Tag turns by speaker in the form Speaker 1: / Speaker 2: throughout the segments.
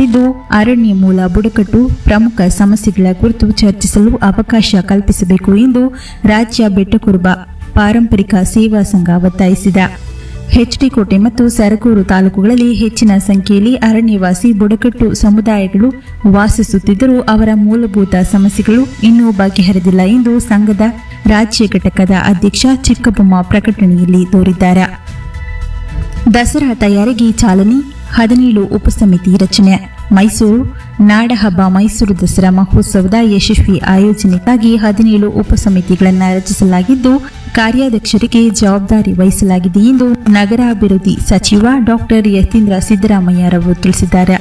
Speaker 1: ನಡೆಯಲಿದ್ದು ಅರಣ್ಯ ಮೂಲ ಬುಡಕಟ್ಟು ಪ್ರಮುಖ ಸಮಸ್ಯೆಗಳ ಕುರಿತು ಚರ್ಚಿಸಲು ಅವಕಾಶ ಕಲ್ಪಿಸಬೇಕು ಎಂದು ರಾಜ್ಯ ಬೆಟ್ಟಕುರುಬ ಪಾರಂಪರಿಕ ಸೇವಾ ಸಂಘ ಒತ್ತಾಯಿಸಿದೆ ಹೆಚ್ಡಿಕೋಟೆ ಮತ್ತು ಸರಗೂರು ತಾಲೂಕುಗಳಲ್ಲಿ ಹೆಚ್ಚಿನ ಸಂಖ್ಯೆಯಲ್ಲಿ ಅರಣ್ಯವಾಸಿ ಬುಡಕಟ್ಟು ಸಮುದಾಯಗಳು ವಾಸಿಸುತ್ತಿದ್ದರೂ ಅವರ ಮೂಲಭೂತ ಸಮಸ್ಯೆಗಳು ಇನ್ನೂ ಬಗೆಹರಿದಿಲ್ಲ ಎಂದು ಸಂಘದ ರಾಜ್ಯ ಘಟಕದ ಅಧ್ಯಕ್ಷ ಚಿಕ್ಕಬೊಮ್ಮ ಪ್ರಕಟಣೆಯಲ್ಲಿ ತೋರಿದ್ದಾರೆ ದಸರಾ ತಯಾರಿಗೆ ಚಾಲನೆ ಹದಿನೇಳು ಉಪಸಮಿತಿ ರಚನೆ ಮೈಸೂರು ನಾಡಹಬ್ಬ ಮೈಸೂರು ದಸರಾ ಮಹೋತ್ಸವದ ಯಶಸ್ವಿ ಆಯೋಜನೆಗಾಗಿ ಹದಿನೇಳು ಉಪಸಮಿತಿಗಳನ್ನು ರಚಿಸಲಾಗಿದ್ದು ಕಾರ್ಯಾಧ್ಯಕ್ಷರಿಗೆ ಜವಾಬ್ದಾರಿ ವಹಿಸಲಾಗಿದೆ ಎಂದು ನಗರಾಭಿವೃದ್ಧಿ ಸಚಿವ ಡಾಕ್ಟರ್ ಯತೀಂದ್ರ ಸಿದ್ದರಾಮಯ್ಯರವರು ತಿಳಿಸಿದ್ದಾರೆ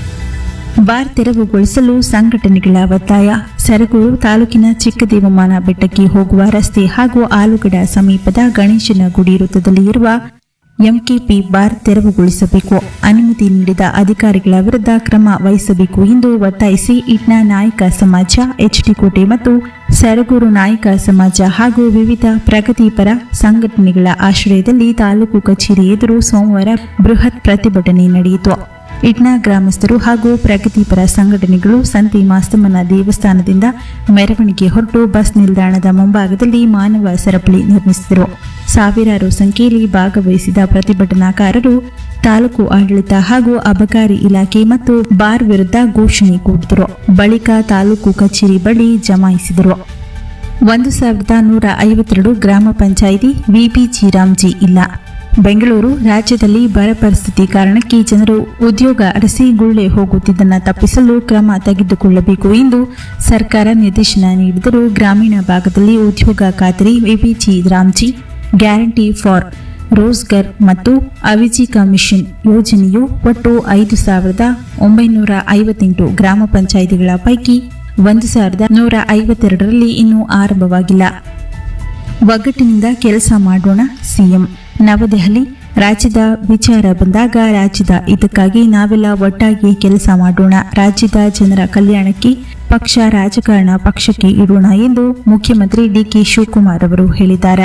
Speaker 1: ಬಾರ್ ತೆರವುಗೊಳಿಸಲು ಸಂಘಟನೆಗಳ ಒತ್ತಾಯ ಸರಗೂರು ತಾಲೂಕಿನ ಚಿಕ್ಕದೇವಮಾನ ಬೆಟ್ಟಕ್ಕೆ ಹೋಗುವ ರಸ್ತೆ ಹಾಗೂ ಆಲೂಗಡ ಸಮೀಪದ ಗಣೇಶನ ಗುಡಿ ವೃತ್ತದಲ್ಲಿ ಇರುವ ಎಂಕೆಪಿ ಬಾರ್ ತೆರವುಗೊಳಿಸಬೇಕು ಅನುಮತಿ ನೀಡಿದ ಅಧಿಕಾರಿಗಳ ವಿರುದ್ಧ ಕ್ರಮ ವಹಿಸಬೇಕು ಎಂದು ಒತ್ತಾಯಿಸಿ ಇಟ್ನಾ ನಾಯಕ ಸಮಾಜ ಎಚ್ಡಿಕೋಟೆ ಮತ್ತು ಸರಗೂರು ನಾಯಕ ಸಮಾಜ ಹಾಗೂ ವಿವಿಧ ಪ್ರಗತಿಪರ ಸಂಘಟನೆಗಳ ಆಶ್ರಯದಲ್ಲಿ ತಾಲೂಕು ಕಚೇರಿ ಎದುರು ಸೋಮವಾರ ಬೃಹತ್ ಪ್ರತಿಭಟನೆ ನಡೆಯಿತು ಇಟ್ನಾ ಗ್ರಾಮಸ್ಥರು ಹಾಗೂ ಪ್ರಗತಿಪರ ಸಂಘಟನೆಗಳು ಸಂತಿ ಮಾಸ್ತಮ್ಮನ ದೇವಸ್ಥಾನದಿಂದ ಮೆರವಣಿಗೆ ಹೊರಟು ಬಸ್ ನಿಲ್ದಾಣದ ಮುಂಭಾಗದಲ್ಲಿ ಮಾನವ ಸರಪಳಿ ನಿರ್ಮಿಸಿದರು ಸಾವಿರಾರು ಸಂಖ್ಯೆಯಲ್ಲಿ ಭಾಗವಹಿಸಿದ ಪ್ರತಿಭಟನಾಕಾರರು ತಾಲೂಕು ಆಡಳಿತ ಹಾಗೂ ಅಬಕಾರಿ ಇಲಾಖೆ ಮತ್ತು ಬಾರ್ ವಿರುದ್ಧ ಘೋಷಣೆ ಕೂಗಿದರು ಬಳಿಕ ತಾಲೂಕು ಕಚೇರಿ ಬಳಿ ಜಮಾಯಿಸಿದರು ಒಂದು ಸಾವಿರದ ನೂರ ಐವತ್ತೆರಡು ಗ್ರಾಮ ಪಂಚಾಯಿತಿ ವಿಪಿಜಿ ರಾಮ್ಜಿ ಇಲ್ಲ ಬೆಂಗಳೂರು ರಾಜ್ಯದಲ್ಲಿ ಬರ ಪರಿಸ್ಥಿತಿ ಕಾರಣಕ್ಕೆ ಜನರು ಉದ್ಯೋಗ ಅರಸಿ ಗುಳ್ಳೆ ಹೋಗುತ್ತಿದ್ದನ್ನು ತಪ್ಪಿಸಲು ಕ್ರಮ ತೆಗೆದುಕೊಳ್ಳಬೇಕು ಎಂದು ಸರ್ಕಾರ ನಿರ್ದೇಶನ ನೀಡಿದರೂ ಗ್ರಾಮೀಣ ಭಾಗದಲ್ಲಿ ಉದ್ಯೋಗ ಖಾತರಿ V B G RAM G guarantee for Rozgar ಮತ್ತು ಅವಿಜಿಕಾ ಮಿಷನ್ ಯೋಜನೆಯು ಒಟ್ಟು ಐದು ಸಾವಿರದ ಒಂಬೈನೂರ ಐವತ್ತೆಂಟು ಗ್ರಾಮ ಪಂಚಾಯಿತಿಗಳ ಪೈಕಿ ಒಂದು ಸಾವಿರದ ನೂರ ಐವತ್ತೆರಡರಲ್ಲಿ ಇನ್ನೂ ಆರಂಭವಾಗಿಲ್ಲ ಒಗ್ಗಟ್ಟಿನಿಂದ ಕೆಲಸ ಮಾಡೋಣ ಸಿಎಂ ನವದೆಹಲಿ ರಾಜ್ಯದ ವಿಚಾರ ಬಂದಾಗ ರಾಜ್ಯದ ಇದಕ್ಕಾಗಿ ನಾವೆಲ್ಲ ಒಟ್ಟಾಗಿ ಕೆಲಸ ಮಾಡೋಣ ರಾಜ್ಯದ ಜನರ ಕಲ್ಯಾಣಕ್ಕೆ ಪಕ್ಷ ರಾಜಕಾರಣ ಪಕ್ಷಕ್ಕೆ ಇಡೋಣ ಎಂದು ಮುಖ್ಯಮಂತ್ರಿ ಡಿಕೆ ಶಿವಕುಮಾರ್ ಅವರು ಹೇಳಿದ್ದಾರೆ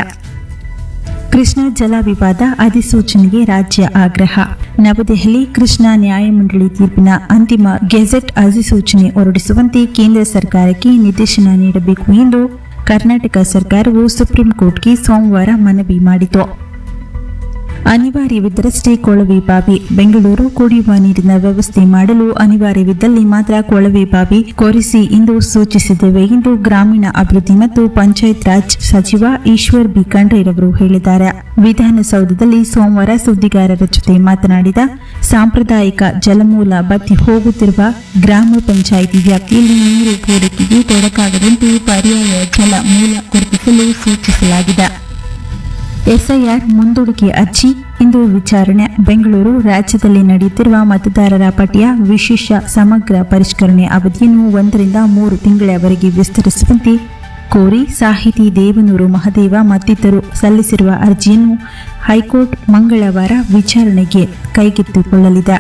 Speaker 1: ಕೃಷ್ಣ ಜಲ ವಿವಾದ ಅಧಿಸೂಚನೆಗೆ ರಾಜ್ಯ ಆಗ್ರಹ ನವದೆಹಲಿ ಕೃಷ್ಣ ನ್ಯಾಯಮಂಡಳಿ ತೀರ್ಪಿನ ಅಂತಿಮ ಗೆಜೆಟ್ ಅಧಿಸೂಚನೆ ಹೊರಡಿಸುವಂತೆ ಕೇಂದ್ರ ಸರ್ಕಾರಕ್ಕೆ ನಿರ್ದೇಶನ ನೀಡಬೇಕು ಎಂದು ಕರ್ನಾಟಕ ಸರ್ಕಾರವು ಸುಪ್ರೀಂ ಕೋರ್ಟ್ಗೆ ಸೋಮವಾರ ಮನವಿ ಮಾಡಿತು ಅನಿವಾರ್ಯವಿದ್ದರಷ್ಟೇ ಕೊಳವೆ ಬಾವಿ ಬೆಂಗಳೂರು ಕುಡಿಯುವ ನೀರಿನ ವ್ಯವಸ್ಥೆ ಮಾಡಲು ಅನಿವಾರ್ಯವಿದ್ದಲ್ಲಿ ಮಾತ್ರ ಕೊಳವೆ ಬಾವಿ ಕೊರೆಸಿ ಎಂದು ಸೂಚಿಸಿದ್ದೇವೆ ಎಂದು ಗ್ರಾಮೀಣ ಅಭಿವೃದ್ಧಿ ಮತ್ತು ಪಂಚಾಯತ್ ರಾಜ್ ಸಚಿವ ಈಶ್ವರ್ ಬಿ ಖಂಡ್ರೆರವರು ಹೇಳಿದ್ದಾರೆ ವಿಧಾನಸೌಧದಲ್ಲಿ ಸೋಮವಾರ ಸುದ್ದಿಗಾರರ ಜೊತೆ ಮಾತನಾಡಿದ ಸಾಂಪ್ರದಾಯಿಕ ಜಲಮೂಲ ಬತ್ತಿ ಹೋಗುತ್ತಿರುವ ಗ್ರಾಮ ಪಂಚಾಯಿತಿ ವ್ಯಾಪ್ತಿಯಲ್ಲಿ ನೀರು ಪೂರೈಕೆಗೆ ತೊಡಕಾಗದಂತೆ ಪರ್ಯಾಯ ಜಲ ಮೂಲ ಗುರುತಿಸಲು ಸೂಚಿಸಲಾಗಿದೆ ಎಸ್ಐಆರ್ ಮುಂದೂಡಿಕೆ ಅರ್ಜಿ ಇಂದು ವಿಚಾರಣೆ ಬೆಂಗಳೂರು ರಾಜ್ಯದಲ್ಲಿ ನಡೆಯುತ್ತಿರುವ ಮತದಾರರ ಪಟ್ಟಿಯ ವಿಶೇಷ ಸಮಗ್ರ ಪರಿಷ್ಕರಣೆ ಅವಧಿಯನ್ನು ಒಂದರಿಂದ ಮೂರು ತಿಂಗಳವರೆಗೆ ವಿಸ್ತರಿಸುವಂತೆ ಕೋರಿ ಸಾಹಿತಿ ದೇವನೂರು ಮಹದೇವ ಮತ್ತಿತರರು ಸಲ್ಲಿಸಿರುವ ಅರ್ಜಿಯನ್ನು ಹೈಕೋರ್ಟ್ ಮಂಗಳವಾರ ವಿಚಾರಣೆಗೆ ಕೈಗೆತ್ತಿಕೊಳ್ಳಲಿದೆ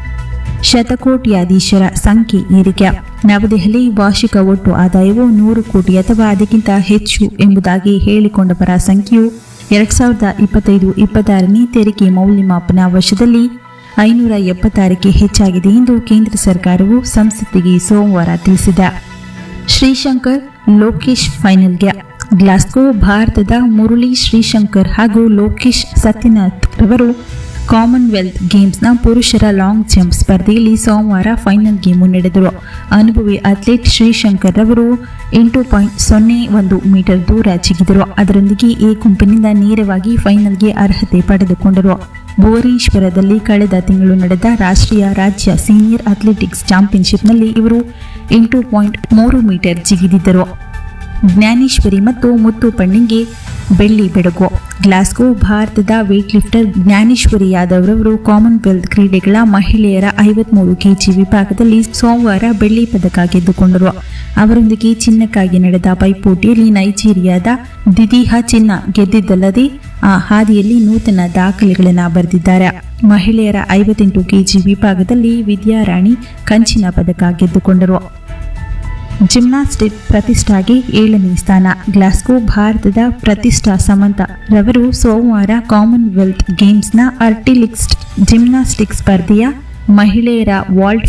Speaker 1: ಶತಕೋಟ್ಯಾಧೀಶರ ಸಂಖ್ಯೆ ಏರಿಕೆ ನವದೆಹಲಿ ವಾರ್ಷಿಕ ಒಟ್ಟು ಆದಾಯವು ನೂರು ಕೋಟಿ ಅಥವಾ ಅದಕ್ಕಿಂತ ಹೆಚ್ಚು ಎಂಬುದಾಗಿ ಹೇಳಿಕೊಂಡವರ ಸಂಖ್ಯೆಯು ಎರಡ್ ಸಾವಿರದ ಇಪ್ಪತ್ತೈದು ಇಪ್ಪತ್ತಾರನೇ ತೆರಿಗೆ ಮೌಲ್ಯಮಾಪನ ವರ್ಷದಲ್ಲಿ ಐನೂರ ಎಪ್ಪತ್ತಾರಕ್ಕೆ ಹೆಚ್ಚಾಗಿದೆ ಎಂದು ಕೇಂದ್ರ ಸರ್ಕಾರವು ಸಂಸತ್ತಿಗೆ ಸೋಮವಾರ ತಿಳಿಸಿದೆ ಶ್ರೀಶಂಕರ್ ಲೋಕೇಶ್ ಫೈನಲ್ಗೆ ಗ್ಲಾಸ್ಗೋ ಭಾರತದ ಮುರಳಿ ಶ್ರೀಶಂಕರ್ ಹಾಗೂ ಲೋಕೇಶ್ ಸತ್ಯನಾಥ್ ರವರು ಕಾಮನ್ವೆಲ್ತ್ ಗೇಮ್ಸ್ನ ಪುರುಷರ ಲಾಂಗ್ ಜಂಪ್ ಸ್ಪರ್ಧೆಯಲ್ಲಿ ಸೋಮವಾರ ಫೈನಲ್ಗೆ ಮುನ್ನಡೆದರು ಅನುಭವಿ ಅಥ್ಲೀಟ್ ಶ್ರೀಶಂಕರ್ ರವರು ಎಂಟು ಪಾಯಿಂಟ್ ಸೊನ್ನೆ ಒಂದು ಮೀಟರ್ ದೂರ ಜಿಗಿದರು ಅದರೊಂದಿಗೆ ಎ ಗುಂಪಿನಿಂದ ನೇರವಾಗಿ ಫೈನಲ್ಗೆ ಅರ್ಹತೆ ಪಡೆದುಕೊಂಡರು ಭುವನೇಶ್ವರದಲ್ಲಿ ಕಳೆದ ತಿಂಗಳು ನಡೆದ ರಾಷ್ಟ್ರೀಯ ರಾಜ್ಯ ಸೀನಿಯರ್ ಅಥ್ಲೆಟಿಕ್ಸ್ ಚಾಂಪಿಯನ್ಶಿಪ್ನಲ್ಲಿ ಇವರು ಎಂಟು ಪಾಯಿಂಟ್ ಮೂರು ಮೀಟರ್ ಜಿಗಿದಿದ್ದರು ಜ್ಞಾನೇಶ್ವರಿ ಮತ್ತು ಮುತ್ತು ಪಣ್ಣಿಗೆ ಬೆಳ್ಳಿ ಬೆಡಗು ಗ್ಲಾಸ್ಗೋ ಭಾರತದ ವೇಟ್ ಲಿಫ್ಟರ್ ಜ್ಞಾನೇಶ್ವರಿ ಯಾದವ್ ರವರು ಕಾಮನ್ವೆಲ್ತ್ ಕ್ರೀಡೆಗಳ ಮಹಿಳೆಯರ ಐವತ್ಮೂರು ಕೆಜಿ ವಿಭಾಗದಲ್ಲಿ ಸೋಮವಾರ ಬೆಳ್ಳಿ ಪದಕ ಗೆದ್ದುಕೊಂಡರು ಅವರೊಂದಿಗೆ ಚಿನ್ನಕ್ಕಾಗಿ ನಡೆದ ಪೈಪೋಟಿಯಲ್ಲಿ ನೈಜೀರಿಯಾದ ದಿದಿಹಾ ಚಿನ್ನ ಗೆದ್ದಿದ್ದಲ್ಲದೆ ಆ ಹಾದಿಯಲ್ಲಿ ನೂತನ ದಾಖಲೆಗಳನ್ನು ಬರೆದಿದ್ದಾರೆ ಮಹಿಳೆಯರ ಐವತ್ತೆಂಟು ಕೆಜಿ ವಿಭಾಗದಲ್ಲಿ ವಿದ್ಯಾರಾಣಿ ಕಂಚಿನ ಪದಕ ಗೆದ್ದುಕೊಂಡರು ಜಿಮ್ನಾಸ್ಟಿಕ್ ಪ್ರತಿಷ್ಠಾಗೆ ಏಳನೇ ಸ್ಥಾನ ಗ್ಲಾಸ್ಗೋ ಭಾರತದ ಪ್ರತಿಷ್ಠಾ ಸಮಂತ ರವರು ಸೋಮವಾರ ಕಾಮನ್ವೆಲ್ತ್ ಗೇಮ್ಸ್ನ ಆರ್ಟಿಲಿಕ್ಸ್ಟ್ ಜಿಮ್ನಾಸ್ಟಿಕ್ ಸ್ಪರ್ಧೆಯ ಮಹಿಳೆಯರ ವಾಲ್ಟ್